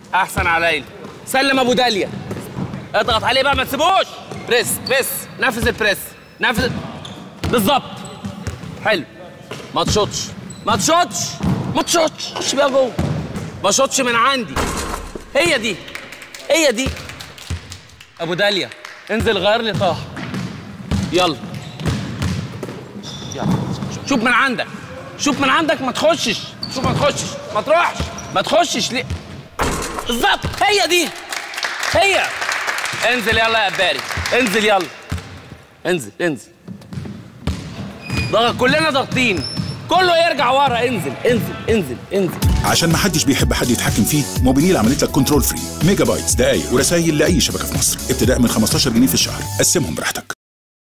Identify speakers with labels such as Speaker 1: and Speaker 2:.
Speaker 1: احسن عليا سلم ابو داليا اضغط عليه بقى ما تسيبوش بريس بريس نفذ البريس نفذ بالظبط حلو ما تشوطش ما تشوطش ما تشوطش خش بقى جوه ما شوطش من عندي هي دي هي دي ابو داليا انزل غير لي طه يلا يلا شوف من عندك شوف من عندك ما تخشش شوف ما تخشش ما تروحش ما تخشش ليه بالظبط هي دي هي انزل يلا يا باري انزل يلا انزل انزل ضغط كلنا ضاغطين كله يرجع ورا انزل انزل انزل انزل
Speaker 2: عشان ما حدش بيحب حد يتحكم فيه موبينيل عملت لك كنترول فري ميجا بايتس دقايق ورسائل لاي شبكه في مصر ابتداء من 15 جنيه في الشهر قسمهم براحتك